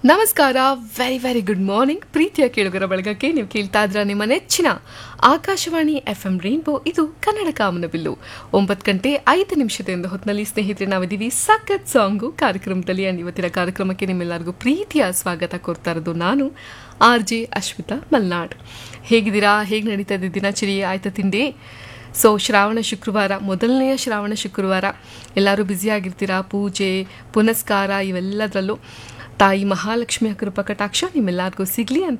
ನಮಸ್ಕಾರ very very good morning ಪ್ರೀತಿಯ ಕೇಳುಗರ ಬಳಗಕ್ಕೆ ನೀವು ಕೇಳ್ತಾ ಇದ್ರ ನಿಮ್ಮ ನೆಚ್ಚಿನ ಆಕಾಶವಾಣಿ ಎಫ್ ಎಂ ರೈನ್ಬೋ ಇದು ಕನ್ನಡ ಕಾಮನಬಿಲ್ಲು ಒಂಬತ್ತು ಗಂಟೆ ಐದು ನಿಮಿಷದಿಂದ ಹೊತ್ತಿನಲ್ಲಿ ಸ್ನೇಹಿತರೆ ನಾವಿದ್ದೀವಿ ಸಖತ್ ಸಾಂಗು ಕಾರ್ಯಕ್ರಮದಲ್ಲಿ and ಇವತ್ತಿನ ಕಾರ್ಯಕ್ರಮಕ್ಕೆ ನಿಮ್ಮೆಲ್ಲರಿಗೂ ಪ್ರೀತಿಯ ಸ್ವಾಗತ ಕೊಡ್ತಾ ಇರೋದು ನಾನು ಆರ್ ಜೆ ಅಶ್ಮಿತಾ ಮಲ್ನಾಡ್ ಹೇಗಿದ್ದೀರಾ ಹೇಗೆ ನಡೀತಾ ಇದೆ ದಿನಚರಿ ಆಯ್ತಾ ತಿಂಡಿ ಸೊ ಶ್ರಾವಣ ಶುಕ್ರವಾರ ಮೊದಲನೆಯ ಶ್ರಾವಣ ಶುಕ್ರವಾರ ಎಲ್ಲರೂ ಬ್ಯುಸಿಯಾಗಿರ್ತೀರಾ ಪೂಜೆ ಪುನಸ್ಕಾರ ಇವೆಲ್ಲದರಲ್ಲೂ ತಾಯಿ ಮಹಾಲಕ್ಷ್ಮಿಯ ಕೃಪಾ ಕಟಾಕ್ಷ ನಿಮ್ಮೆಲ್ಲರಿಗೂ ಸಿಗಲಿ ಅಂತ